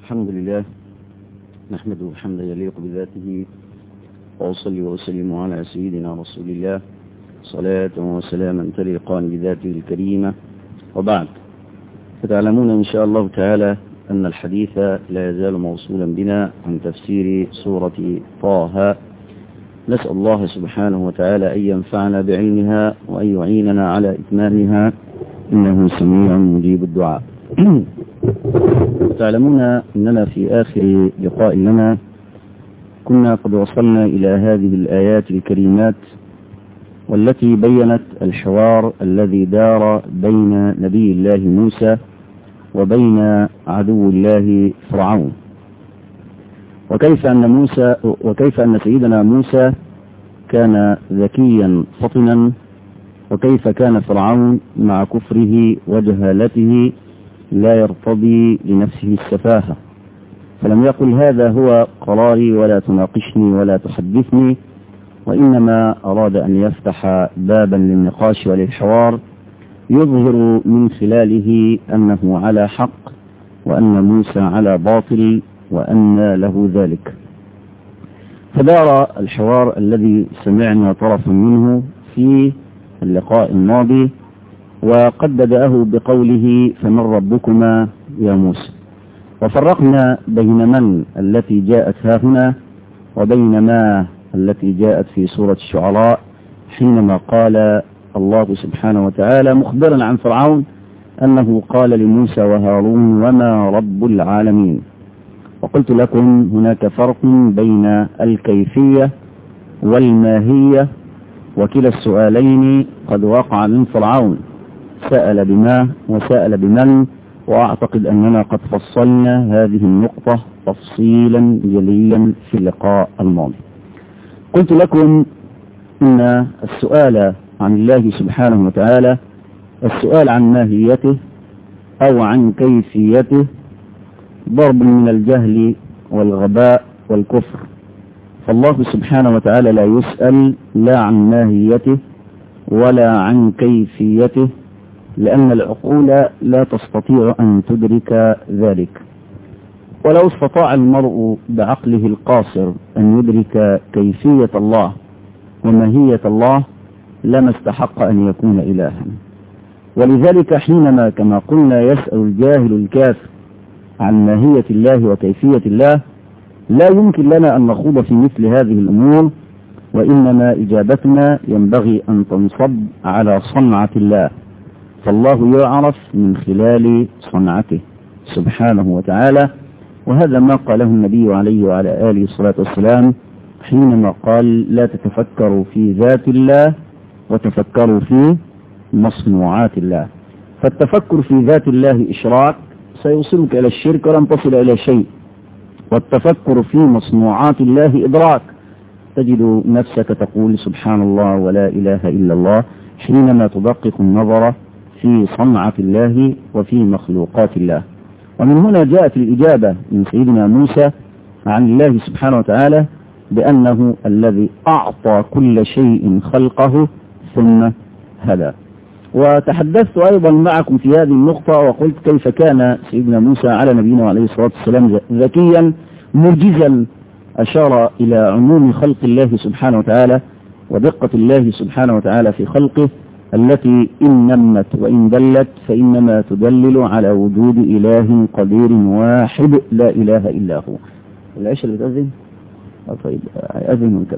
الحمد لله نحمده حمدا يليق بذاته وأصلي وأسلم على سيدنا رسول الله صلاة وسلاما تليقان بذاته الكريمة وبعد فتعلمون إن شاء الله تعالى أن الحديث لا يزال موصولا بنا عن تفسير سورة طه نسأل الله سبحانه وتعالى أن ينفعنا بعلمها وأن يعيننا على إتمامها إنه سميع مجيب الدعاء تعلمون أننا في آخر لقاء لنا كنا قد وصلنا إلى هذه الآيات الكريمات والتي بينت الحوار الذي دار بين نبي الله موسى وبين عدو الله فرعون وكيف أن موسى وكيف أن سيدنا موسى كان ذكيا فطنا وكيف كان فرعون مع كفره وجهالته لا يرتضي لنفسه السفاهة فلم يقل هذا هو قراري ولا تناقشني ولا تحدثني وإنما أراد أن يفتح بابا للنقاش وللحوار يظهر من خلاله أنه على حق وأن موسى على باطل وأن له ذلك فدار الحوار الذي سمعنا طرفا منه في اللقاء الماضي وقد بدأه بقوله فمن ربكما يا موسى وفرقنا بين من التي جاءت ها هنا وبين ما التي جاءت في سورة الشعراء حينما قال الله سبحانه وتعالى مخبرا عن فرعون أنه قال لموسى وهارون وما رب العالمين وقلت لكم هناك فرق بين الكيفية والماهية وكلا السؤالين قد وقع من فرعون سأل بما وسأل بمن وأعتقد أننا قد فصلنا هذه النقطة تفصيلا جليا في اللقاء الماضي قلت لكم إن السؤال عن الله سبحانه وتعالى السؤال عن ماهيته أو عن كيفيته ضرب من الجهل والغباء والكفر فالله سبحانه وتعالى لا يسأل لا عن ماهيته ولا عن كيفيته لأن العقول لا تستطيع أن تدرك ذلك ولو استطاع المرء بعقله القاصر أن يدرك كيفية الله وماهية الله لما استحق أن يكون إلها ولذلك حينما كما قلنا يسأل الجاهل الكافر عن ماهية الله وكيفية الله لا يمكن لنا أن نخوض في مثل هذه الأمور وإنما إجابتنا ينبغي أن تنصب على صنعة الله فالله يعرف من خلال صنعته سبحانه وتعالى وهذا ما قاله النبي عليه وعلى آله الصلاة والسلام حينما قال لا تتفكروا في ذات الله وتفكروا في مصنوعات الله فالتفكر في ذات الله إشراك سيوصلك إلى الشرك ولن تصل إلى شيء والتفكر في مصنوعات الله إدراك تجد نفسك تقول سبحان الله ولا إله إلا الله حينما تدقق النظر في صنعة الله وفي مخلوقات الله ومن هنا جاءت الإجابة من سيدنا موسى عن الله سبحانه وتعالى بأنه الذي أعطى كل شيء خلقه ثم هدى وتحدثت أيضا معكم في هذه النقطة وقلت كيف كان سيدنا موسى على نبينا عليه الصلاة والسلام ذكيا مرجزا أشار إلى عموم خلق الله سبحانه وتعالى ودقة الله سبحانه وتعالى في خلقه التي إن نمت وإن دلت فإنما تدلل على وجود إله قدير واحد لا إله إلا هو العشاء اللي بتأذن طيب أذن ونكلم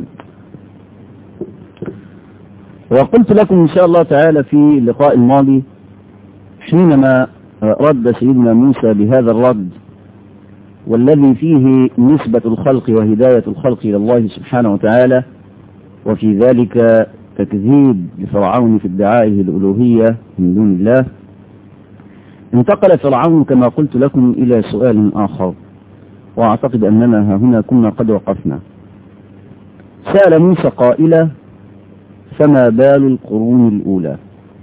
وقلت لكم إن شاء الله تعالى في اللقاء الماضي حينما رد سيدنا موسى بهذا الرد والذي فيه نسبة الخلق وهداية الخلق إلى الله سبحانه وتعالى وفي ذلك تكذيب لفرعون في ادعائه الألوهية من دون الله انتقل فرعون كما قلت لكم إلى سؤال آخر وأعتقد أننا هنا كنا قد وقفنا سأل موسى قائلا فما بال القرون الأولى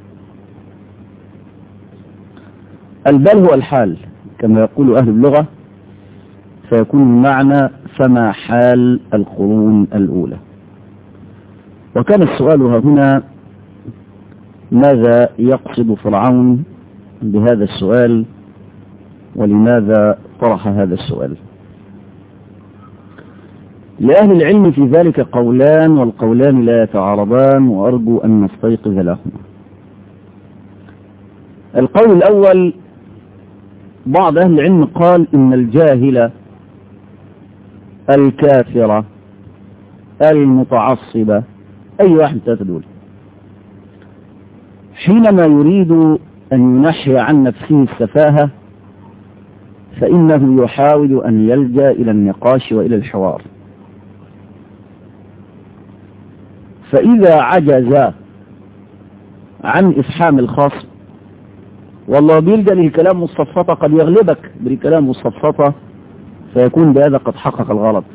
البال هو الحال كما يقول أهل اللغة فيكون المعنى فما حال القرون الأولى وكان السؤال هنا ماذا يقصد فرعون بهذا السؤال ولماذا طرح هذا السؤال لأهل العلم في ذلك قولان والقولان لا يتعارضان وأرجو أن نستيقظ لهما القول الأول بعض أهل العلم قال إن الجاهل الكافرة المتعصبة أي واحد تدول حينما يريد أن ينحي عن نفسه السفاهة فإنه يحاول أن يلجأ إلى النقاش وإلى الحوار فإذا عجز عن إفحام الخصم والله بيلجأ للكلام مصفطة قد يغلبك بالكلام مصفطة فيكون بهذا قد حقق الغلط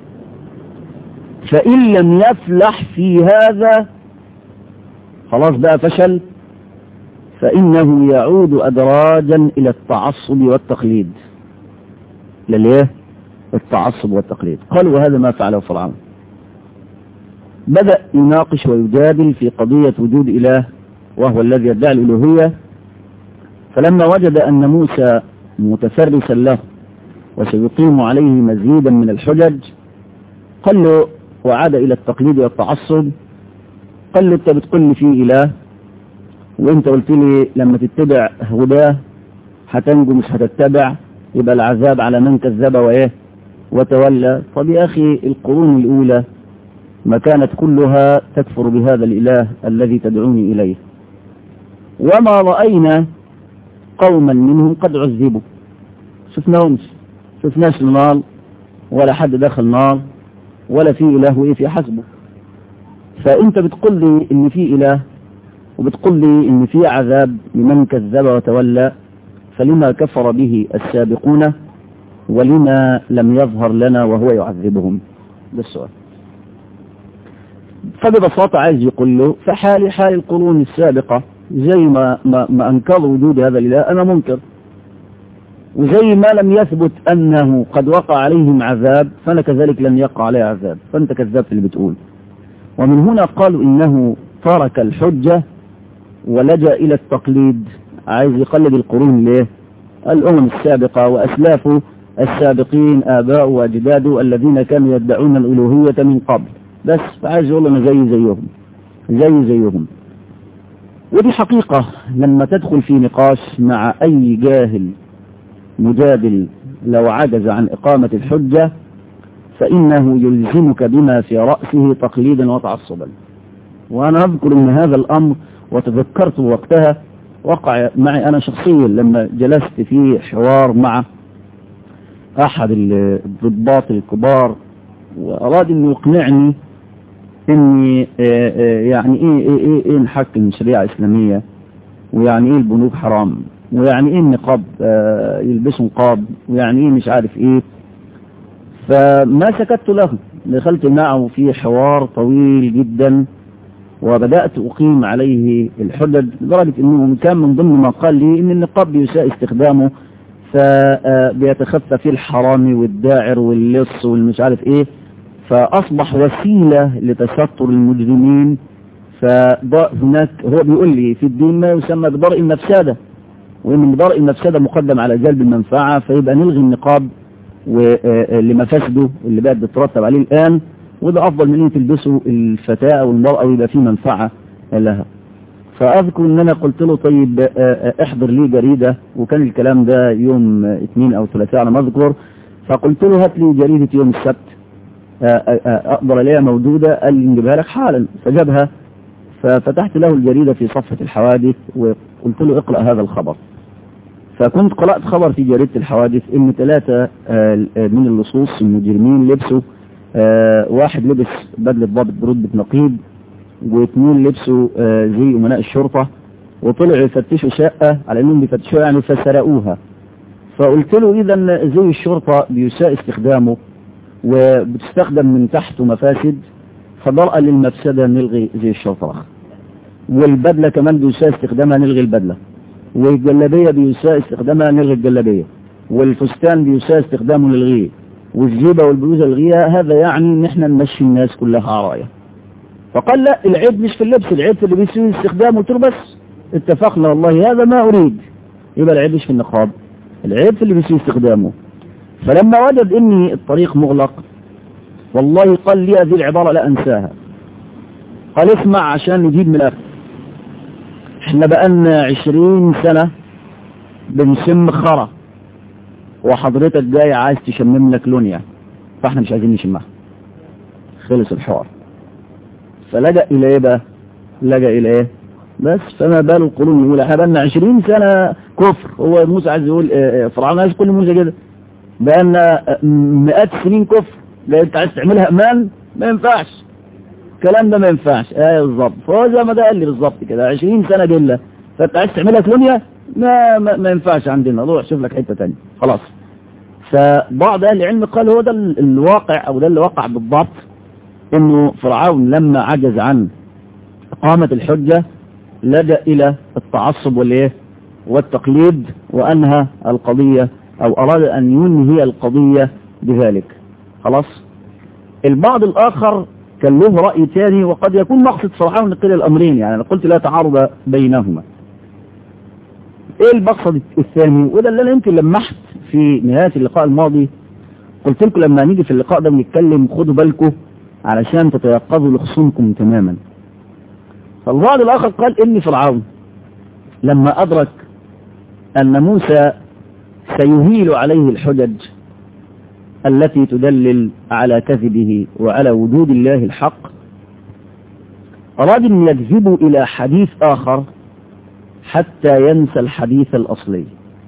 فإن لم يفلح في هذا خلاص بقى فشل فإنه يعود أدراجا إلى التعصب والتقليد لليه التعصب والتقليد قال وهذا ما فعله فرعون بدأ يناقش ويجادل في قضية وجود إله وهو الذي يدعي الألوهية فلما وجد أن موسى متفرسا له وسيقيم عليه مزيدا من الحجج قال له وعاد إلى التقليد والتعصب قال له أنت بتقول لي في إله وانت قلت لي لما تتبع هداه هتنجو مش هتتبع يبقى العذاب على من كذب وايه وتولى طب يا اخي القرون الاولى ما كانت كلها تكفر بهذا الاله الذي تدعوني اليه وما راينا قوما منهم قد عذبوا شفناهمش شفناش النار ولا حد دخل نار ولا في اله ايه في حسبه فانت بتقول لي ان في اله وبتقول لي ان في عذاب لمن كذب وتولى فلما كفر به السابقون ولما لم يظهر لنا وهو يعذبهم ده السؤال فببساطة عايز يقول له فحالي حال القرون السابقة زي ما, ما, ما أنكر وجود هذا الإله أنا منكر وزي ما لم يثبت أنه قد وقع عليهم عذاب فأنا كذلك لن يقع عليه عذاب فأنت كذاب في اللي بتقول ومن هنا قالوا إنه ترك الحجة ولجأ إلى التقليد عايز يقلد القرون ليه الأمم السابقة وأسلافه السابقين آباء وأجداده الذين كانوا يدعون الألوهية من قبل بس فعايز يقول أنا زي زيهم زي زيهم ودي حقيقة لما تدخل في نقاش مع أي جاهل مجادل لو عجز عن إقامة الحجة فإنه يلزمك بما في رأسه تقليدا وتعصبا وأنا أذكر أن هذا الأمر وتذكرت وقتها وقع معي أنا شخصيا لما جلست في حوار مع أحد الضباط الكبار وأراد أن يقنعني أني يعني إيه, إيه, إيه, إيه نحكم شريعة إسلامية ويعني إيه البنوك حرام ويعني إيه النقاب يلبسوا نقاب ويعني إيه مش عارف إيه فما سكت له دخلت معه في حوار طويل جدا وبدأت أقيم عليه الحجج لدرجة أنه كان من ضمن ما قال لي أن النقاب بيساء استخدامه فبيتخفى فيه الحرامي والداعر واللص والمش عارف إيه فأصبح وسيلة لتستر المجرمين فهناك هو بيقول لي في الدين ما يسمى بدرء المفسدة وإن بدرء المفسدة مقدم على جلب المنفعة فيبقى نلغي النقاب لمفاسده اللي بقت بترتب عليه الآن وده أفضل من أن تلبسه الفتاة أو المرأة ويبقى فيه منفعة لها فأذكر أن أنا قلت له طيب احضر لي جريدة وكان الكلام ده يوم اثنين أو ثلاثاء على ما أذكر فقلت له هات لي جريدة يوم السبت أقدر عليها موجودة قال لي نجيبها لك حالا فجابها ففتحت له الجريدة في صفحة الحوادث وقلت له اقرأ هذا الخبر فكنت قرأت خبر في جريدة الحوادث ان ثلاثة من اللصوص المجرمين لبسوا آه واحد لبس بدلة ضابط برتبة نقيب واثنين لبسوا آه زي أمناء الشرطة وطلعوا يفتشوا شقة على انهم بيفتشوها يعني فسرقوها فقلت له اذا زي الشرطة بيساء استخدامه وبتستخدم من تحته مفاسد فضرأ للمفسدة نلغي زي الشرطة والبدلة كمان بيساء استخدامها نلغي البدلة والجلابية بيساء استخدامها نلغي الجلابية والفستان بيساء استخدامه نلغيه والجيبة والبلوزة الغيها هذا يعني ان احنا نمشي الناس كلها عراية فقال لا العيب مش في اللبس العيب في اللي بيسوي استخدامه قلت له بس اتفقنا والله هذا ما اريد يبقى العيب مش في النقاب العيب في اللي بيسوي استخدامه فلما وجد اني الطريق مغلق والله قال لي هذه العبارة لا انساها قال اسمع عشان نجيب من الاخر احنا بقالنا عشرين سنة بنشم خرا وحضرتك جاي عايز تشمم لك لونيا فاحنا مش عايزين نشمها خلص الحوار فلجأ الى ايه بقى لجأ الى ايه بس فما بال القرون الاولى احنا بقالنا 20 سنة كفر هو موسى عايز يقول فرعون عايز كل موسى كده بقالنا مئات السنين كفر لا انت عايز تعملها امان ما ينفعش الكلام ده ما ينفعش ايه بالظبط فهو زي ما ده قال لي بالظبط كده 20 سنة دلة فانت عايز تعملها كلونيا ما, ما, ما ينفعش عندنا روح شوف لك حتة تانية خلاص فبعض اهل العلم قال هو ده الواقع او ده اللي وقع بالضبط انه فرعون لما عجز عن اقامة الحجة لجأ الى التعصب والايه والتقليد وانهى القضية او اراد ان ينهي القضية بذلك خلاص البعض الاخر كان له رأي ثاني وقد يكون مقصد فرعون نقل الامرين يعني انا قلت لا تعارض بينهما ايه المقصد الثاني وده اللي انا يمكن لمحت في نهاية اللقاء الماضي قلت لكم لما نيجي في اللقاء ده بنتكلم خدوا بالكم علشان تتيقظوا لخصومكم تماما فالبعض الاخر قال ان فرعون لما ادرك ان موسى سيهيل عليه الحجج التي تدلل على كذبه وعلى وجود الله الحق أراد أن يجذبوا إلى حديث آخر حتى ينسى الحديث الأصلي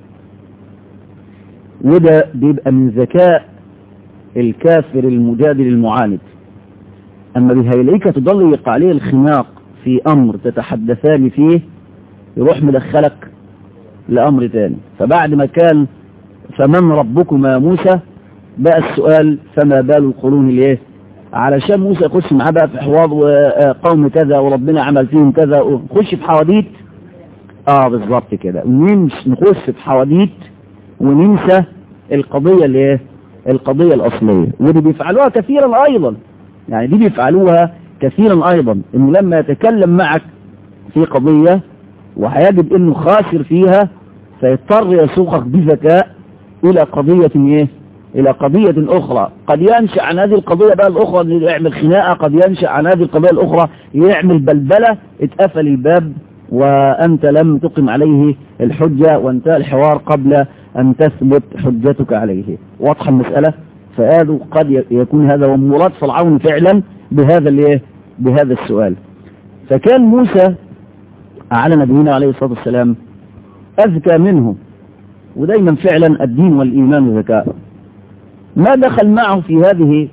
وده بيبقى من ذكاء الكافر المجادل المعاند أما بهيليك تضلق عليه الخناق في أمر تتحدثان فيه يروح مدخلك لأمر تاني فبعد ما كان فمن ربكما يا موسى بقى السؤال فما بال القرون الايه علشان موسى يخش معاه بقى في حوار وقوم كذا وربنا عمل فيهم كذا ونخش في حواديت اه بالظبط كده نمش نخش في حواديت وننسى القضية الايه القضية الأصلية ودي بيفعلوها كثيرا أيضا يعني دي بيفعلوها كثيرا أيضا إنه لما يتكلم معك في قضية وهيجد إنه خاسر فيها فيضطر يسوقك بذكاء إلى قضية إيه إلى قضية أخرى قد ينشأ عن هذه القضية بقى الأخرى يعمل خناقة قد ينشأ عن هذه القضية الأخرى يعمل بلبلة اتقفل الباب وأنت لم تقم عليه الحجة وانتهى الحوار قبل أن تثبت حجتك عليه واضحة المسألة فهذا قد يكون هذا ومراد فرعون فعلا بهذا الايه بهذا السؤال فكان موسى على نبينا عليه الصلاة والسلام أذكى منه ودايما فعلا الدين والإيمان ذكاء ما دخل معه في هذه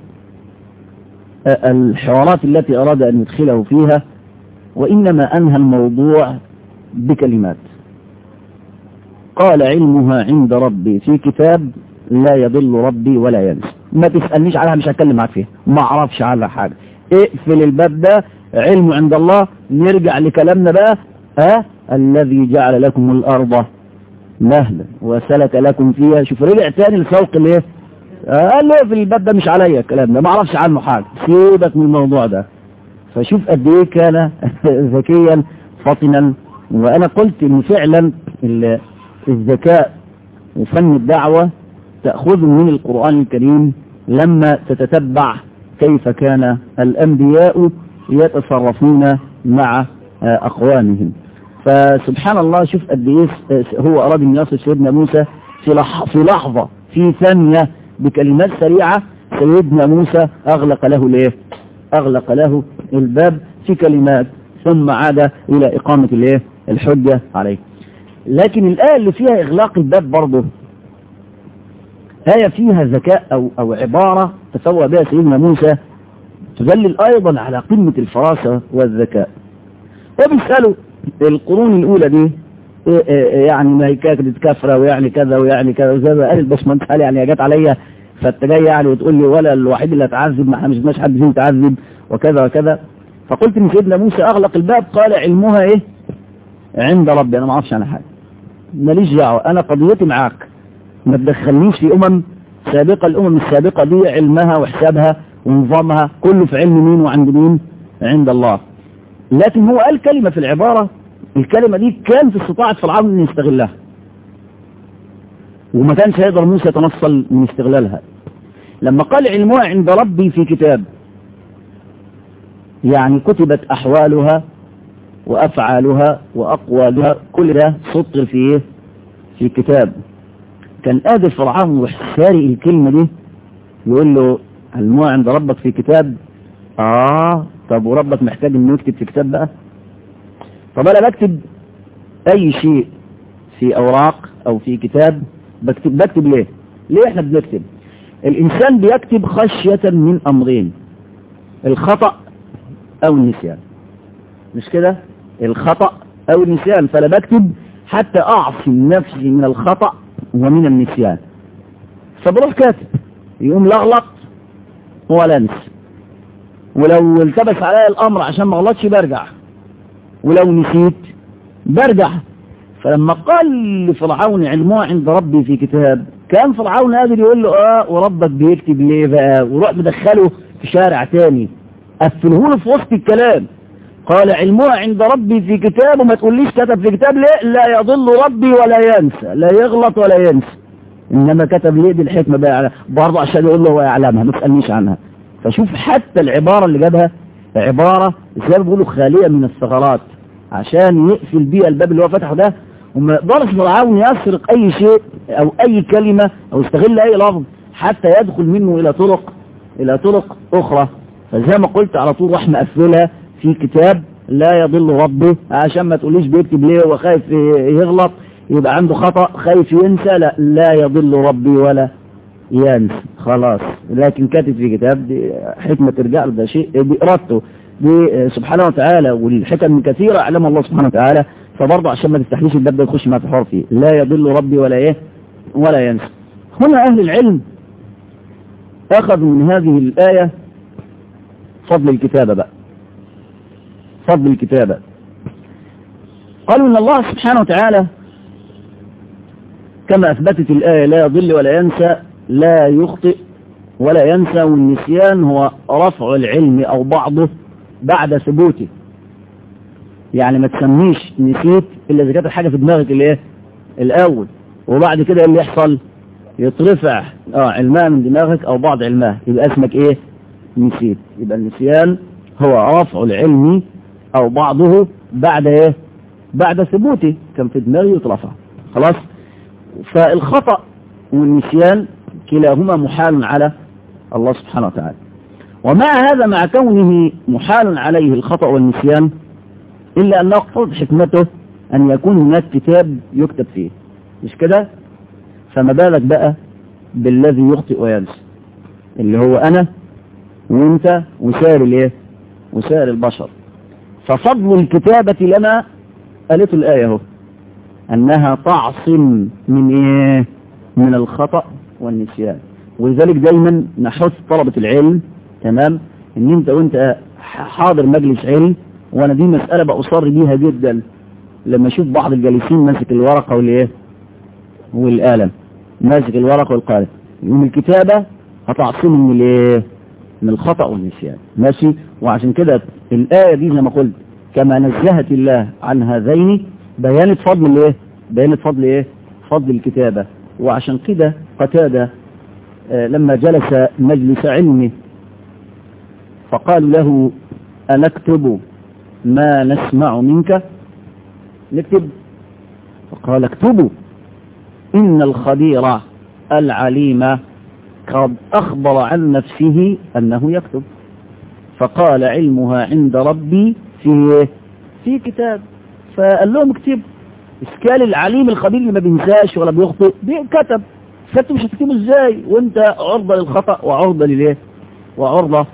الحوارات التي أراد أن يدخله فيها وإنما أنهى الموضوع بكلمات قال علمها عند ربي في كتاب لا يضل ربي ولا ينسى ما تسألنيش عليها مش هتكلم معاك فيها ما اعرفش عنها حاجة اقفل الباب ده علم عند الله نرجع لكلامنا بقى ها الذي جعل لكم الأرض مهلا وسلك لكم فيها شوف رجع تاني لسوق الايه قال له في الباب ده مش عليا الكلام ده ما اعرفش عنه حاجة سيبك من الموضوع ده فشوف قد ايه كان ذكيا فطنا وانا قلت ان فعلا الذكاء وفن الدعوة تأخذ من القرآن الكريم لما تتتبع كيف كان الأنبياء يتصرفون مع أقوامهم فسبحان الله شوف قد ايه هو أراد أن يصل سيدنا موسى في في لحظة في ثانية بكلمات سريعة سيدنا موسى أغلق له الايه أغلق له الباب في كلمات ثم عاد إلى إقامة الايه الحجة عليه لكن الآية اللي فيها إغلاق الباب برضه آية فيها ذكاء أو, أو عبارة تسوى بها سيدنا موسى تدلل أيضا على قمة الفراسة والذكاء وبيسألوا القرون الأولى دي يعني ما هي كانت كافرة ويعني كذا ويعني كذا وزي ما قال الباشمهندس قال يعني جت عليا فانت جاي يعني وتقول لي ولا الوحيد اللي هتعذب ما احنا مش شفناش حد فيهم يتعذب وكذا وكذا فقلت ان سيدنا موسى اغلق الباب قال علمها ايه عند ربي انا ما اعرفش عنها حاجه ماليش دعوه انا قضيتي معاك ما تدخلنيش في امم سابقه الامم السابقه دي علمها وحسابها ونظامها كله في علم مين وعند مين عند الله لكن هو قال كلمه في العباره الكلمه دي كان في استطاعه فرعون ان يستغلها وما كانش هيقدر موسى يتنصل من استغلالها لما قال علمها عند ربي في كتاب يعني كتبت أحوالها وأفعالها وأقوالها كل ده سطر في إيه؟ في كتاب كان قادر فرعون وحساري الكلمة دي يقول له علمها عند ربك في كتاب آه طب وربك محتاج إنه يكتب في كتاب بقى طب أنا بكتب أي شيء في أوراق أو في كتاب بكتب بكتب ليه؟ ليه إحنا بنكتب؟ الإنسان بيكتب خشية من أمرين الخطأ أو النسيان مش كده؟ الخطأ أو النسيان فأنا بكتب حتى أعصم نفسي من الخطأ ومن النسيان فبروح كاتب يقوم لا أغلط ولا أنسى ولو التبس عليا الأمر عشان ما أغلطش برجع ولو نسيت برجع فلما قال لفرعون علمه عند ربي في كتاب كان فرعون قادر يقول له اه وربك بيكتب ليه بقى وروح مدخله في شارع تاني قفله له في وسط الكلام قال علمها عند ربي في كتاب وما تقوليش كتب في كتاب ليه لا يضل ربي ولا ينسى لا يغلط ولا ينسى انما كتب ليه دي الحكمه بقى برضه عشان يقول له هو يعلمها ما تسالنيش عنها فشوف حتى العباره اللي جابها عباره زي ما بيقولوا خاليه من الثغرات عشان يقفل بيها الباب اللي هو فتحه ده وما يقدرش فرعون يسرق اي شيء او اي كلمه او يستغل اي لفظ حتى يدخل منه الى طرق الى طرق اخرى فزي ما قلت على طول راح مقفلها في كتاب لا يضل ربه عشان ما تقوليش بيكتب ليه وخايف يغلط يبقى عنده خطأ خايف ينسى لا لا يضل ربي ولا ينسى خلاص لكن كاتب في كتاب دي حكمة ترجع له ده شيء بإرادته دي سبحانه وتعالى والحكم كثيرة أعلم الله سبحانه وتعالى فبرضه عشان ما تفتحليش الباب ده يخش ما في حوار فيه لا يضل ربي ولا ايه ولا ينسى هنا أهل العلم أخذوا من هذه الآية فضل الكتابة بقى فضل الكتابة قالوا إن الله سبحانه وتعالى كما أثبتت الآية لا يضل ولا ينسى لا يخطئ ولا ينسى والنسيان هو رفع العلم أو بعضه بعد ثبوته يعني ما تسميش نسيت إلا إذا كانت الحاجة في دماغك الإيه الأول وبعد كده اللي يحصل يترفع اه علمها من دماغك أو بعض علمها يبقى اسمك إيه نسيت يبقى النسيان هو رفع العلم أو بعضه بعد إيه بعد ثبوته كان في دماغي يترفع خلاص فالخطأ والنسيان كلاهما محال على الله سبحانه وتعالى ومع هذا مع كونه محال عليه الخطأ والنسيان إلا أن نقصد حكمته أن يكون هناك كتاب يكتب فيه مش كده فما بالك بقى بالذي يخطئ وينسى اللي هو أنا وانت وسائر الايه وسائر البشر ففضل الكتابة لنا قالت الآية اهو أنها تعصم من إيه من الخطأ والنسيان ولذلك دايما نحث طلبة العلم تمام ان انت وانت حاضر مجلس علم وانا دي مسألة بأصر بيها جدا لما اشوف بعض الجالسين ماسك الورقة والايه والقلم ماسك الورقة والقلم يوم الكتابة هتعصمه من الايه من الخطأ والنسيان ماشي وعشان كده الآية دي زي ما قلت كما نزهت الله عن هذين بيانت فضل الايه بيانت فضل ايه فضل الكتابة وعشان كده قتادة آه لما جلس مجلس علمه فقالوا له أنكتب ما نسمع منك نكتب فقال اكتبوا إن الخبير العليم قد أخبر عن نفسه أنه يكتب فقال علمها عند ربي في في كتاب فقال لهم اكتبوا اسكال العليم الخبير اللي ما بينساش ولا بيخطئ كتب فانت مش هتكتبه ازاي وانت عرضة للخطأ وعرضة للايه وعرضة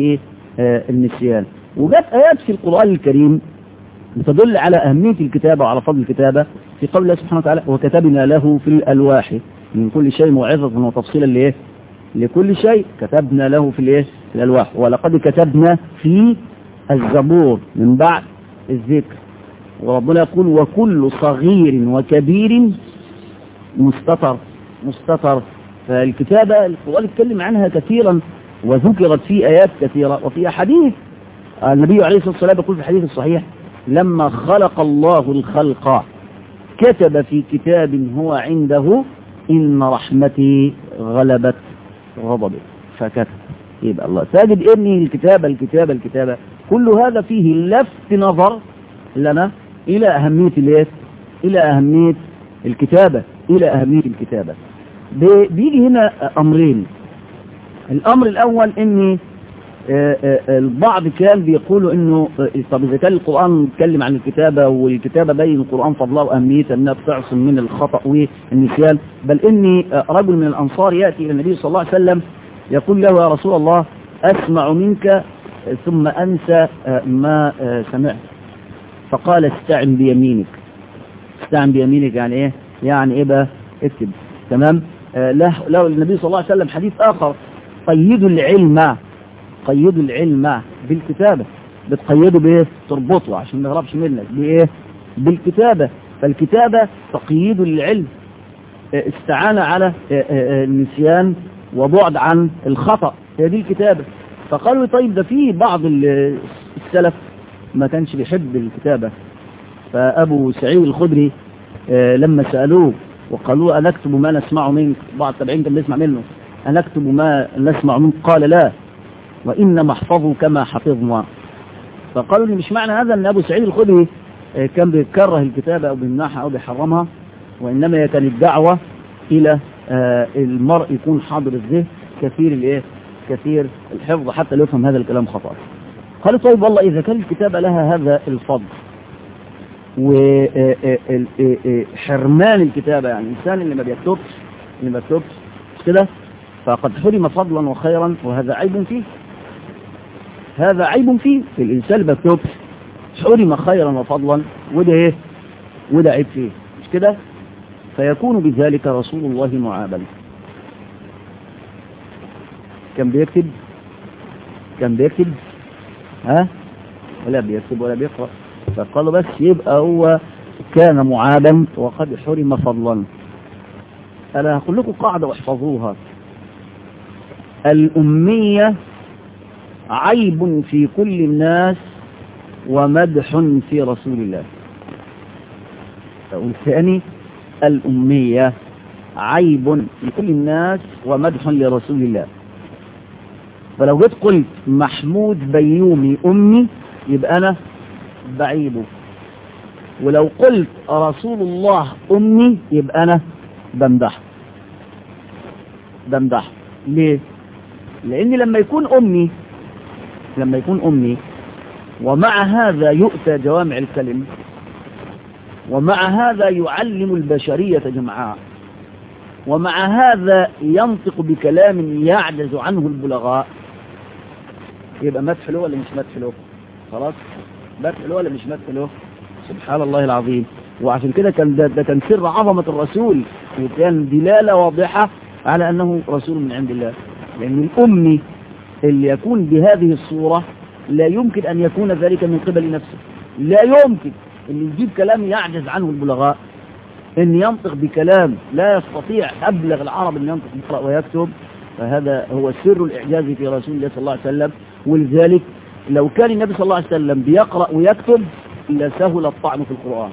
للنسيان وجت ايات في القرآن الكريم بتدل على أهمية الكتابة وعلى فضل الكتابة في قول الله سبحانه وتعالى وكتبنا له في الألواح من كل شيء موعظة وتفصيلا لإيه لكل شيء كتبنا له في الإيه في الألواح ولقد كتبنا في الزبور من بعد الذكر وربنا يقول وكل صغير وكبير مستطر مستطر فالكتابة القرآن اتكلم عنها كثيرا وذكرت في آيات كثيرة وفي أحاديث النبي عليه الصلاة والسلام يقول في الحديث الصحيح لما خلق الله الخلق كتب في كتاب هو عنده إن رحمتي غلبت غضبي فكتب يبقى الله تجد إني الكتابة الكتابة الكتابة كل هذا فيه لفت نظر لنا إلى أهمية الإيه؟ إلى أهمية الكتابة إلى أهمية الكتابة بيجي هنا أمرين الأمر الأول إني البعض كان بيقولوا انه طب اذا كان القرآن بيتكلم عن الكتابة والكتابة بين القرآن فضلها واهميتها انها بتعصم من الخطأ والنسيان بل اني رجل من الانصار يأتي الى النبي صلى الله عليه وسلم يقول له يا رسول الله اسمع منك ثم انسى ما سمعت فقال استعن بيمينك استعن بيمينك يعني ايه يعني ايه بقى اكتب تمام له له النبي صلى الله عليه وسلم حديث اخر قيدوا العلم قيدوا العلم بالكتابة بتقيده بايه تربطه عشان ما يهربش منك بايه بالكتابة فالكتابة تقييد للعلم استعان على النسيان وبعد عن الخطأ هي دي الكتابة فقالوا طيب ده في بعض السلف ما كانش بيحب الكتابة فأبو سعيد الخدري لما سألوه وقالوا أنا أكتب ما نسمع منك بعض التابعين كان بيسمع منه أنا أكتب ما نسمع منك قال لا وإنما احفظوا كما حفظنا فقالوا لي مش معنى هذا أن أبو سعيد الخدري كان بيكره الكتابة أو بيمنعها أو بيحرمها وإنما هي كانت دعوة إلى المرء يكون حاضر الذهن كثير الإيه كثير الحفظ حتى لو يفهم هذا الكلام خطأ قالوا طيب والله إذا كان الكتابة لها هذا الفضل وحرمان الكتابة يعني الإنسان اللي ما بيكتبش اللي ما بيكتبش كده فقد حرم فضلا وخيرا وهذا عيب فيه هذا عيب فيه في الإنسان اللي بيكتبش حرم خيرا وفضلا وده ايه وده عيب فيه مش كده فيكون بذلك رسول الله معابا كان بيكتب كان بيكتب ها ولا بيكتب ولا بيقرأ فقالوا بس يبقى هو كان معابا وقد حرم فضلا أنا هقول لكم قاعدة واحفظوها الأمية عيب في كل الناس ومدح في رسول الله والثاني الأمية عيب في كل الناس ومدح لرسول الله فلو جيت قلت محمود بيومي أمي يبقى أنا بعيبه ولو قلت رسول الله أمي يبقى أنا بمدحه بمدحه ليه لأن لما يكون أمي لما يكون أمي ومع هذا يؤتى جوامع الكلم ومع هذا يعلم البشرية جمعاء ومع هذا ينطق بكلام يعجز عنه البلغاء يبقى مدح له ولا مش مدح له خلاص مدح له ولا مش مدح له سبحان الله العظيم وعشان كده كان ده, ده كان سر عظمة الرسول وكان دلالة واضحة على أنه رسول من عند الله لأن الأمي اللي يكون بهذه الصورة لا يمكن أن يكون ذلك من قبل نفسه لا يمكن أن يجيب كلام يعجز عنه البلغاء أن ينطق بكلام لا يستطيع أبلغ العرب أن ينطق يقرأ ويكتب فهذا هو سر الإعجاز في رسول الله صلى الله عليه وسلم ولذلك لو كان النبي صلى الله عليه وسلم بيقرأ ويكتب لسهل الطعن في القرآن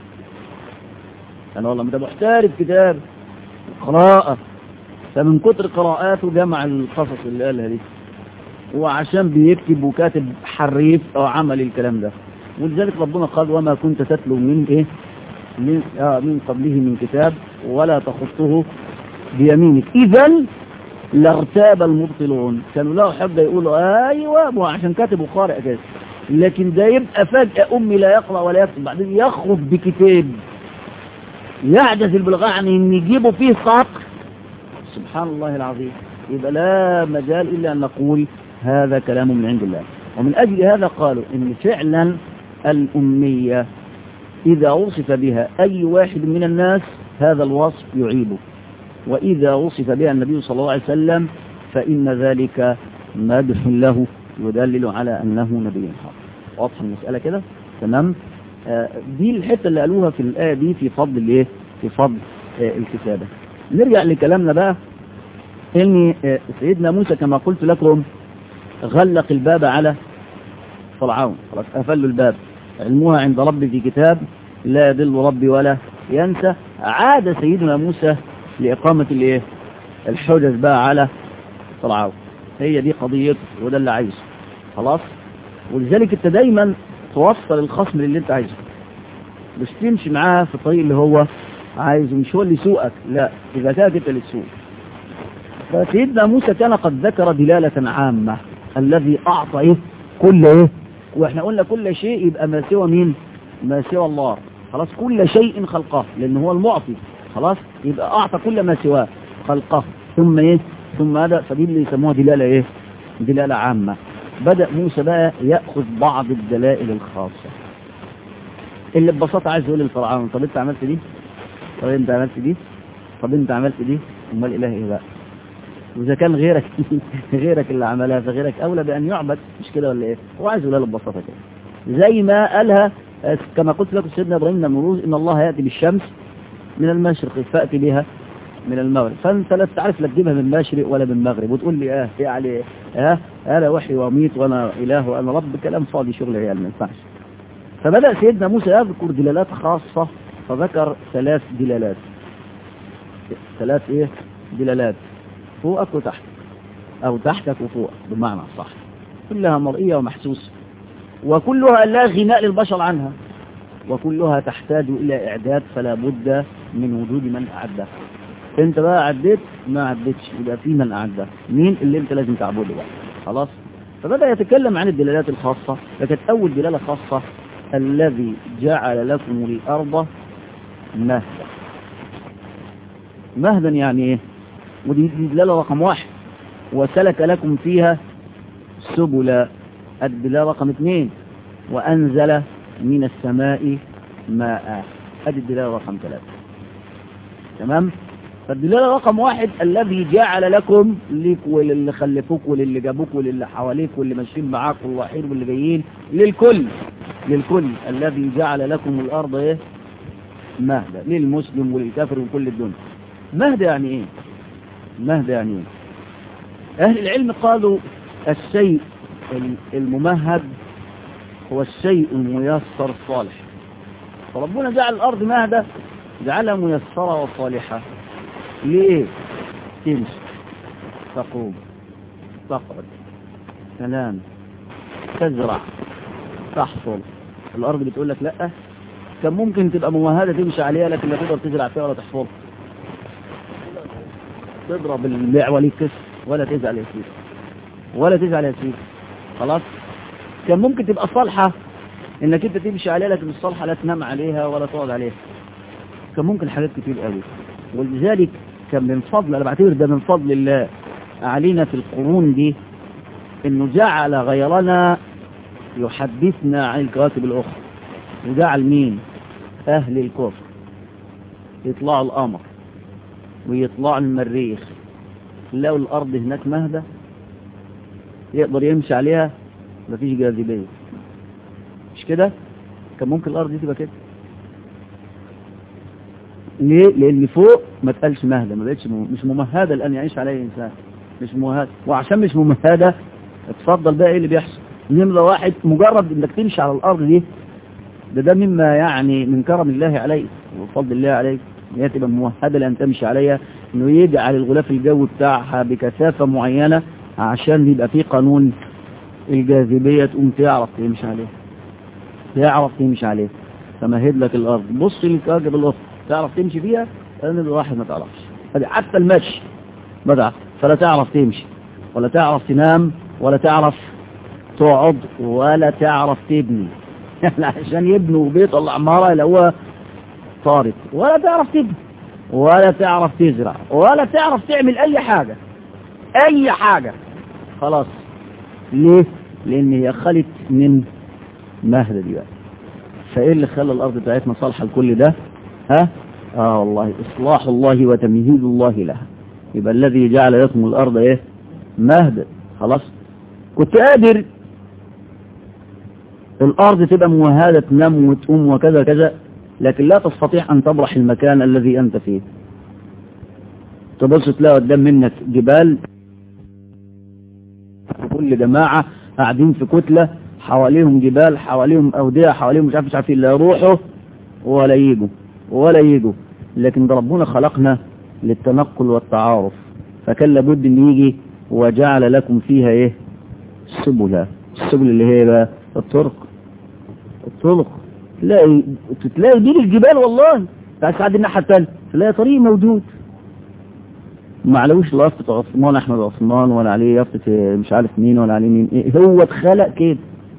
أنا والله ده محترف كتاب قراءة فمن كتر قراءاته جمع القصص اللي قالها دي وعشان بيكتب وكاتب حريف أو عمل الكلام ده ولذلك ربنا قال وما كنت تتلو من إيه من, آه من قبله من كتاب ولا تخطه بيمينك إذا لارتاب المبطلون كانوا له حد يقولوا أيوة عشان كاتب وقارئ كده لكن ده يبقى فجأة أمي لا يقرأ ولا يكتب بعدين يخرج بكتاب يعجز البلغاء عن ان يجيبوا فيه سطر سبحان الله العظيم يبقى لا مجال إلا أن نقول هذا كلام من عند الله ومن أجل هذا قالوا إن فعلا الأمية إذا وصف بها أي واحد من الناس هذا الوصف يعيبه وإذا وصف بها النبي صلى الله عليه وسلم فإن ذلك مدح له يدلل على أنه نبي حق واضح المسألة كده تمام آه دي الحتة اللي قالوها في الآية دي في فضل الايه في فضل آه الكتابة نرجع لكلامنا بقى ان آه سيدنا موسى كما قلت لكم غلق الباب على فرعون خلاص قفلوا الباب علموها عند ربي في كتاب لا يضل ربي ولا ينسى عاد سيدنا موسى لإقامة الايه الحجج بقى على فرعون هي دي قضيته وده اللي عايزه خلاص ولذلك انت دايما توصل الخصم للي انت عايزه مش تمشي معاه في الطريق اللي هو عايزه مش هو اللي يسوقك لا اذا كانت انت اللي تسوق فسيدنا موسى كان قد ذكر دلالة عامة الذي اعطى ايه كل ايه واحنا قلنا كل شيء يبقى ما سوى مين ما سوى الله خلاص كل شيء خلقه لان هو المعطي خلاص يبقى اعطى كل ما سواه خلقه ثم ايه ثم هذا فدي اللي يسموها دلالة ايه دلالة عامة بدأ موسى بقى يأخذ بعض الدلائل الخاصة اللي ببساطة عايز يقول للفرعون طب انت عملت دي طب انت عملت دي طب انت عملت دي امال اله ايه بقى واذا كان غيرك غيرك اللي عملها فغيرك اولى بان يعبد مش كده ولا ايه هو عايز يقولها ببساطة كده زي ما قالها كما قلت لكم سيدنا ابراهيم لما نروز ان الله ياتي بالشمس من المشرق فاتي بها من المغرب فانت لا تعرف لا تجيبها من المشرق ولا من المغرب وتقول لي اه يعني ايه اه انا وحي واميت وانا اله وانا رب كلام فاضي شغل عيال ما ينفعش فبدا سيدنا موسى يذكر دلالات خاصه فذكر ثلاث دلالات ثلاث ايه دلالات فوقك وتحتك او تحتك وفوقك بمعنى صح كلها مرئيه ومحسوسه وكلها لا غناء للبشر عنها وكلها تحتاج الى اعداد فلا بد من وجود من اعدها انت بقى عديت ما عديتش يبقى في من اعدها مين اللي انت لازم تعبده بقى خلاص فبدأ يتكلم عن الدلالات الخاصة لكن أول دلالة خاصة الذي جعل لكم الأرض مهدا مهدا يعني ايه ودي دلالة رقم واحد وسلك لكم فيها سبل الدلالة رقم اثنين وأنزل من السماء ماء هذه الدلالة رقم ثلاثة تمام فالدلالة رقم واحد الذي جعل لكم ليك وللي خلفوك وللي جابوك وللي حواليك واللي ماشيين معاك والوحيد واللي جايين للكل للكل الذي جعل لكم الأرض ايه مهدا للمسلم وللكافر وكل الدنيا مهدا يعني ايه مهدا يعني ايه أهل العلم قالوا الشيء الممهد هو الشيء الميسر الصالح فربنا جعل الأرض مهدا جعلها ميسرة وصالحة ليه تمشي تقوم تقعد تنام تزرع تحصل الأرض بتقول لك لا كان ممكن تبقى ممهدة تمشي عليها لكن لا تقدر تزرع فيها ولا تحصل تضرب البيع وليه كسر ولا تزعل يا سيدي ولا تزعل يا سيدي خلاص كان ممكن تبقى صالحة انك انت تمشي عليها لكن مش صالحة لا تنام عليها ولا تقعد عليها كان ممكن حاجات كتير قوي ولذلك كان من فضل انا بعتبر ده من فضل الله علينا في القرون دي انه جعل غيرنا يحدثنا عن الكواكب الاخرى وجعل مين اهل الكفر يطلعوا القمر ويطلعوا المريخ لو الارض هناك مهدة يقدر يمشي عليها مفيش جاذبية مش كده كان ممكن الارض دي تبقى كده ليه لان فوق ما تقالش مهدة ما بقتش مش ممهدة الان يعيش عليها انسان مش ممهدة وعشان مش ممهدة اتفضل بقى ايه اللي بيحصل نمرة واحد مجرد انك تمشي على الارض دي ده ده مما يعني من كرم الله عليك وفضل الله عليك ان هي تبقى ممهدة لان تمشي عليها انه يجعل الغلاف الجوي بتاعها بكثافة معينة عشان يبقى فيه قانون الجاذبية تقوم تعرف تمشي عليه تعرف تمشي عليه فمهد لك الارض بص للكواكب الاخرى تعرف تمشي فيها لان الواحد ما تعرفش حتى المشي ما تعرف فلا تعرف تمشي ولا تعرف تنام ولا تعرف تقعد ولا تعرف تبني يعني عشان يبنوا بيت ولا عمارة اللي هو طارق ولا تعرف تبني ولا تعرف تزرع ولا تعرف تعمل اي حاجة اي حاجة خلاص ليه لان هي خلت من مهد دلوقتي فايه اللي خلى الارض بتاعتنا صالحة لكل ده ها اه والله اصلاح الله وتمهيد الله لها يبقى الذي جعل لكم الارض ايه مهدا خلاص كنت قادر الارض تبقى ممهدة تنام وتقوم وكذا كذا لكن لا تستطيع ان تبرح المكان الذي انت فيه تبص تلاقي قدام منك جبال كل جماعة قاعدين في كتلة حواليهم جبال حواليهم أودية حواليهم مش عارف مش عارفين لا يروحوا ولا يجوا ولا يجوا لكن ده ربنا خلقنا للتنقل والتعارف فكان لابد ان يجي وجعل لكم فيها ايه سبلا السبل اللي هي بقى الطرق الطرق تلاقي تلاقي بين الجبال والله تعال ساعد الناحيه الثانيه تلاقي طريق موجود ما علوش لا يافطة عثمان احمد عثمان ولا عليه يافطة مش عارف مين ولا عليه مين إيه هو اتخلق كده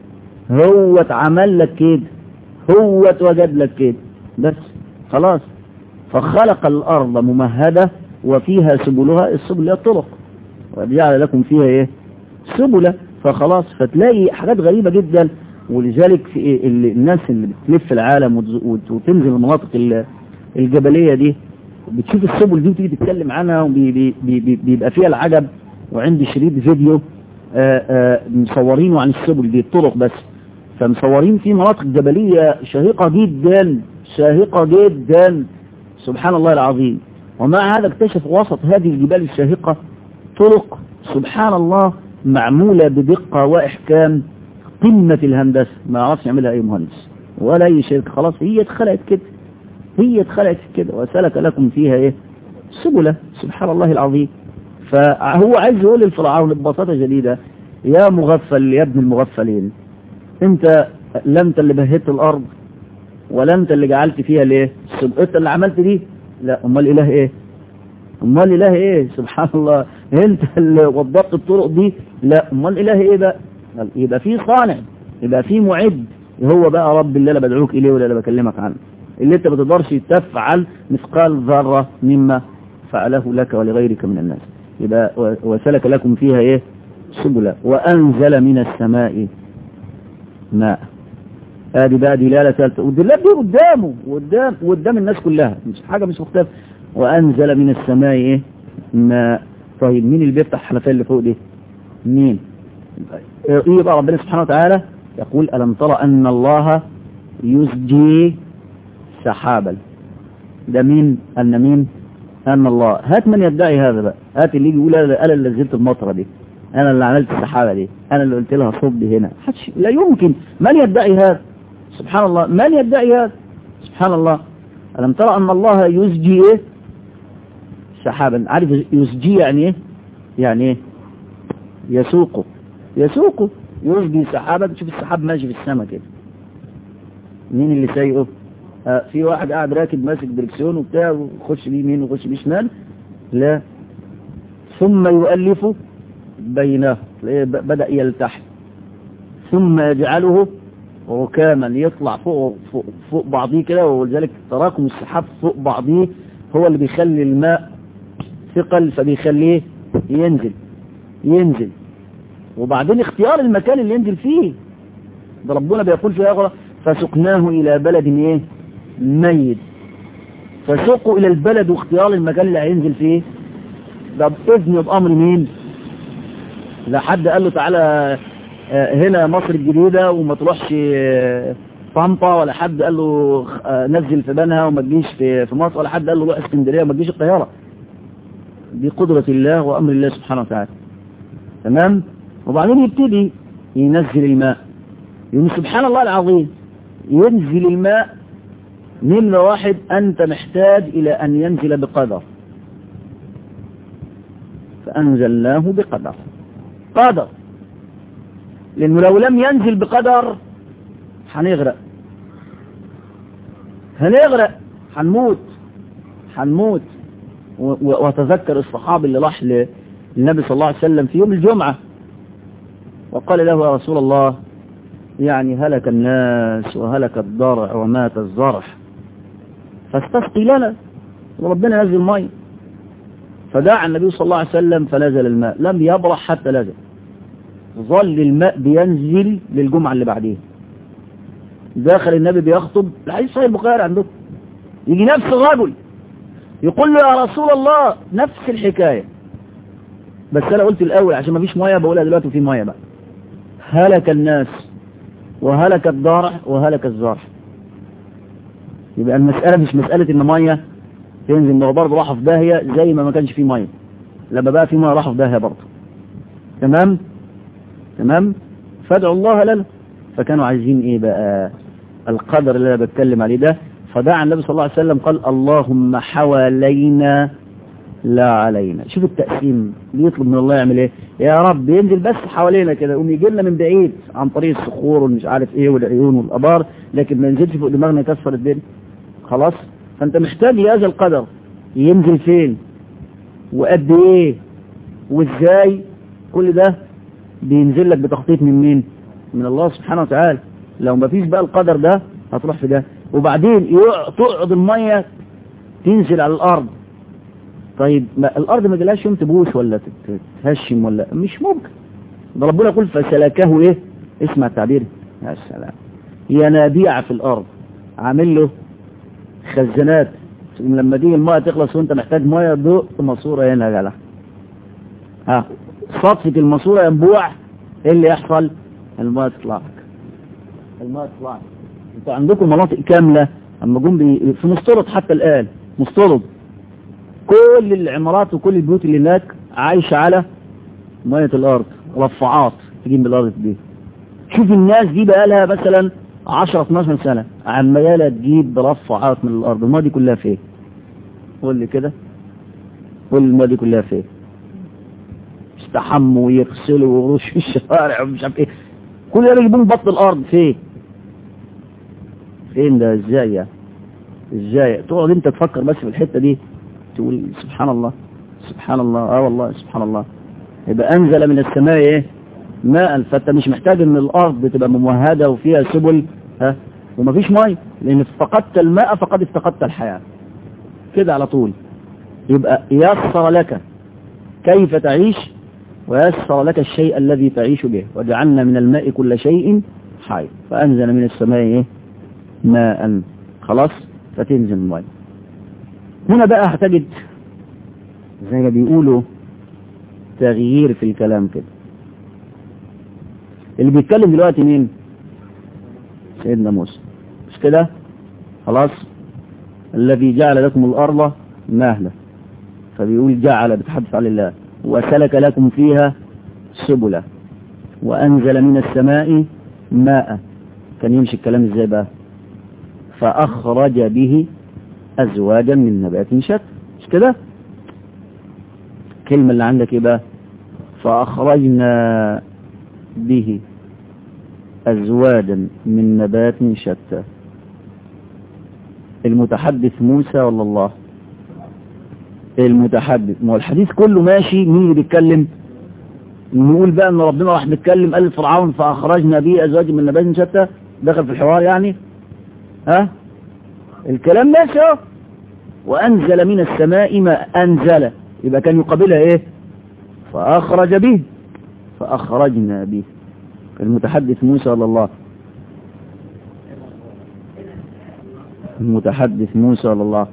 هو اتعمل لك كده هو اتوجد لك كده بس خلاص فخلق الارض ممهدة وفيها سبلها السبل هي الطرق وجعل لكم فيها ايه سبلة فخلاص فتلاقي حاجات غريبة جدا ولذلك في إيه اللي الناس اللي بتلف العالم وتنزل المناطق الجبلية دي بتشوف السبل دي وتيجي تتكلم عنها وبيبقى فيها العجب وعندي شريط فيديو آآ آآ مصورينه عن السبل دي الطرق بس فمصورين في مناطق جبلية شاهقة جدا شاهقة جدا سبحان الله العظيم ومع هذا اكتشف وسط هذه الجبال الشاهقة طرق سبحان الله معمولة بدقة وإحكام قمة الهندسة ما يعرفش يعملها أي مهندس ولا أي شركة خلاص هي اتخلقت كده هي اتخلقت كده وسلك لكم فيها ايه سبلة سبحان الله العظيم فهو عايز يقول للفرعون ببساطة جديدة يا مغفل يا ابن المغفلين انت لا انت اللي بهت الارض ولا انت اللي جعلت فيها ليه انت اللي عملت دي لا امال اله ايه امال اله ايه سبحان الله انت اللي وضبط الطرق دي لا امال اله ايه بقى يبقى في صانع يبقى في معد هو بقى رب اللي انا بدعوك اليه ولا اللي بكلمك عنه اللي انت ما تقدرش تفعل مثقال ذرة مما فعله لك ولغيرك من الناس يبقى وسلك لكم فيها ايه سبلا وانزل من السماء ماء ادي بقى دلالة ثالثة والدلالة دي قدامه وقدام وقدام الناس كلها مش حاجة مش مختلفة وانزل من السماء ايه ماء طيب مين اللي بيفتح الحنفيه اللي فوق دي مين ايه بقى ربنا سبحانه وتعالى يقول ألم ترى أن الله يسجي سحابا ده مين أن مين أن الله هات من يدعي هذا بقى هات اللي يجي يقول أنا اللي نزلت المطرة دي أنا اللي عملت السحابة دي أنا اللي قلت لها صب هنا حدش لا يمكن من يدعي هذا سبحان الله من يدعي هذا سبحان الله ألم ترى أن الله يسجي إيه سحابا عارف يسجي يعني إيه يعني إيه يسوقه يسوقه يسجي سحابا تشوف السحاب ماشي في السماء كده مين اللي سايقه آه في واحد قاعد راكب ماسك دركسيون وبتاع ويخش بيه يمين ويخش بيه شمال لا ثم يؤلف بينه بدأ يلتحم ثم يجعله ركاما يطلع فوق, فوق, فوق بعضيه كده ولذلك تراكم السحاب فوق بعضيه هو اللي بيخلي الماء ثقل فبيخليه ينزل ينزل وبعدين اختيار المكان اللي ينزل فيه ده ربنا بيقول في آخرة فسقناه إلى بلد ايه ميت فسقوا إلى البلد واختيار المكان اللي هينزل فيه ده بإذن بأمر مين لا حد قال له تعالى هنا مصر الجديدة وما تروحش طنطا ولا حد قال له نزل في بنها وما تجيش في مصر ولا حد قال له روح اسكندرية وما تجيش القاهرة دي قدرة الله وأمر الله سبحانه وتعالى تمام وبعدين يبتدي ينزل الماء يعني سبحان الله العظيم ينزل الماء نمرة واحد أنت محتاج إلى أن ينزل بقدر فأنزلناه بقدر قدر لأنه لو لم ينزل بقدر هنغرق هنغرق هنموت هنموت وتذكر الصحابي اللي راح للنبي صلى الله عليه وسلم في يوم الجمعة وقال له يا رسول الله يعني هلك الناس وهلك الضرع ومات الزرع فاستسقي لنا وربنا نزل الماء فدعا النبي صلى الله عليه وسلم فنزل الماء لم يبرح حتى نزل ظل الماء بينزل للجمعة اللي بعديها داخل النبي بيخطب الحديث صحيح البخاري عندكم يجي نفس الرجل يقول له يا رسول الله نفس الحكاية بس انا قلت الاول عشان ما فيش ميه بقولها دلوقتي في ميه بقى هلك الناس وهلك الضارع وهلك الزرع يبقى المسألة مش مسألة ان ميه تنزل ما هو برضه راحوا في داهية زي ما ما كانش في ميه لما بقى في ميه راحوا في داهية برضه تمام تمام فادعوا الله لنا فكانوا عايزين ايه بقى القدر اللي انا بتكلم عليه ده فدعا النبي صلى الله عليه وسلم قال اللهم حوالينا لا علينا شوف التقسيم بيطلب من الله يعمل ايه يا رب ينزل بس حوالينا كده يقوم يجي لنا من بعيد عن طريق الصخور والمش عارف ايه والعيون والابار لكن ما ينزلش فوق دماغنا يكسر الدنيا خلاص فانت محتاج لهذا القدر ينزل فين وقد ايه وازاي كل ده بينزل لك بتخطيط من مين من الله سبحانه وتعالى لو ما فيش بقى القدر ده هتروح في ده وبعدين تقعد المية تنزل على الارض طيب ما الارض ما جالهاش يوم تبوش ولا تهشم ولا مش ممكن ده ربنا يقول فسلكه ايه اسمع التعبير يا سلام ينابيع في الارض عامل له خزانات لما تيجي الماء تخلص وانت محتاج ميه ضوء ماسوره هنا يا جدع ها صدفه الماسوره ينبوع ايه اللي يحصل الماء تطلع لك الماء تطلع لك انتوا عندكم مناطق كامله اما جم بي... في مسترد حتى الان مسترد كل العمارات وكل البيوت اللي هناك عايشه على ميه الارض رفعات تجيب من الارض دي شوف الناس دي بقى لها مثلا 10 12 سنه عماله تجيب برفعات من الارض الميه دي كلها فين قول لي كده قول لي الميه دي كلها فين يستحموا ويغسلوا ويرشوا في الشوارع ومش عارف ايه كل ده بيجيبوه بطن الارض فين فين ده ازاي يعني ازاي تقعد انت تفكر بس في الحته دي تقول سبحان الله سبحان الله اه والله سبحان الله يبقى انزل من السماء ايه ماء فانت مش محتاج ان الارض تبقى ممهده وفيها سبل ها ومفيش ميه لان فقدت الماء فقد افتقدت الحياه كده على طول يبقى يسر لك كيف تعيش ويسر لك الشيء الذي تعيش به وجعلنا من الماء كل شيء حي فانزل من السماء ايه ماء خلاص فتنزل الماء هنا بقى هتجد زي ما بيقولوا تغيير في الكلام كده اللي بيتكلم دلوقتي مين سيدنا موسى مش كده خلاص الذي جعل لكم الأرض مهلة فبيقول جعل بتحدث عن الله وسلك لكم فيها سبلا وأنزل من السماء ماء كان يمشي الكلام ازاي بقى فأخرج به أزواجا من نبات شتى مش كده الكلمة اللي عندك ايه بقى فأخرجنا به أزواجا من نبات شتى المتحدث موسى ولا الله المتحدث ما هو الحديث كله ماشي مين اللي بيتكلم نقول بقى ان ربنا راح بيتكلم قال فرعون فأخرجنا به أزواج من نبات شتى دخل في الحوار يعني ها الكلام ماشي اهو وأنزل من السماء ما أنزل يبقى كان يقابلها إيه فأخرج به فأخرجنا به المتحدث موسى ولا الله المتحدث موسى ولا الله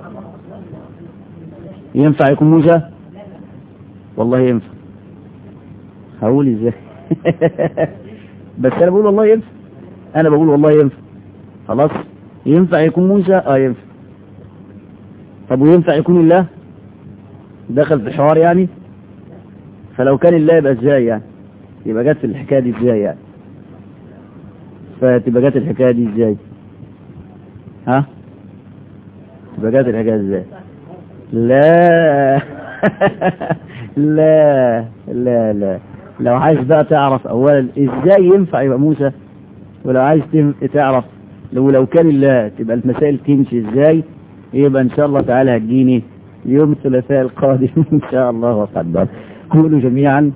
ينفع يكون موسى والله ينفع هقول ازاي بس انا بقول والله ينفع انا بقول والله ينفع خلاص ينفع يكون موسى اه ينفع طب وينفع يكون الله دخل في الحوار يعني فلو كان الله يبقى ازاي يعني يبقى جت في الحكايه دي ازاي يعني فتبقى جت الحكايه دي ازاي ها تبقى جت الحكايه ازاي لا لا لا لا لو عايز بقى تعرف اولا ازاي ينفع يبقى موسى ولو عايز تعرف لو لو كان الله تبقى المسائل تمشي ازاي يبقى ان شاء الله تعالى هتجيني يوم الثلاثاء القادم ان شاء الله وقدر قولوا جميعا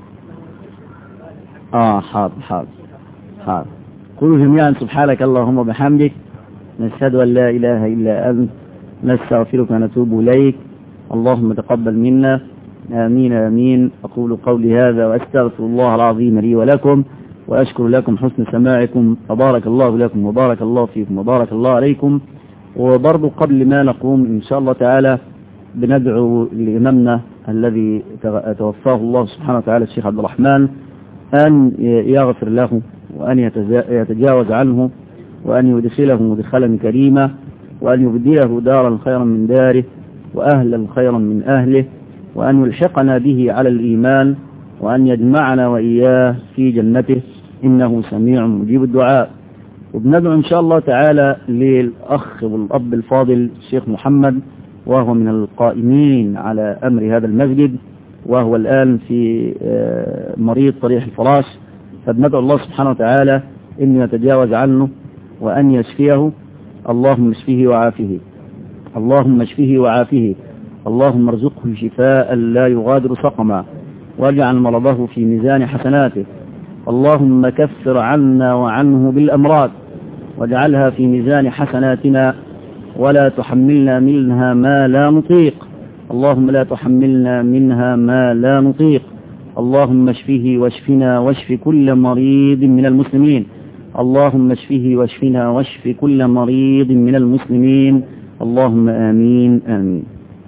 اه حاضر حاضر حاضر قولوا جميعا سبحانك اللهم وبحمدك نشهد ان لا اله الا انت نستغفرك ونتوب اليك اللهم تقبل منا امين امين اقول قولي هذا واستغفر الله العظيم لي ولكم واشكر لكم حسن سماعكم وبارك الله لكم وبارك الله فيكم وبارك الله عليكم وبرضو قبل ما نقوم إن شاء الله تعالى بندعو لإمامنا الذي توفاه الله سبحانه وتعالى الشيخ عبد الرحمن أن يغفر له وأن يتجاوز عنه وأن يدخله مدخلا كريما وأن يبدله دارا خيرا من داره وأهلا خيرا من أهله وأن يلحقنا به على الإيمان وأن يجمعنا وإياه في جنته إنه سميع مجيب الدعاء وبندعو إن شاء الله تعالى للأخ والأب الفاضل الشيخ محمد وهو من القائمين على أمر هذا المسجد وهو الآن في مريض طريح الفراش فبندعو الله سبحانه وتعالى أن يتجاوز عنه وأن يشفيه اللهم اشفه وعافه اللهم اشفه وعافه اللهم ارزقه شفاء لا يغادر سقما واجعل مرضه في ميزان حسناته اللهم كفر عنا وعنه بالأمراض واجعلها في ميزان حسناتنا ولا تحملنا منها ما لا نطيق اللهم لا تحملنا منها ما لا نطيق اللهم اشفه واشفنا واشف كل مريض من المسلمين اللهم اشفه واشفنا واشف كل مريض من المسلمين اللهم آمين آمين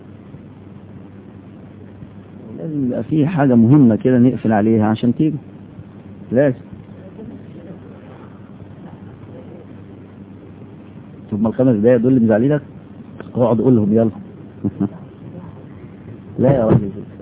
لازم يبقى في حاجة مهمة كده نقفل عليها عشان تيجي لازم ثم الخمس دقايق دول اللي مزعلينك اقعد قول لهم يلا لا يا راجل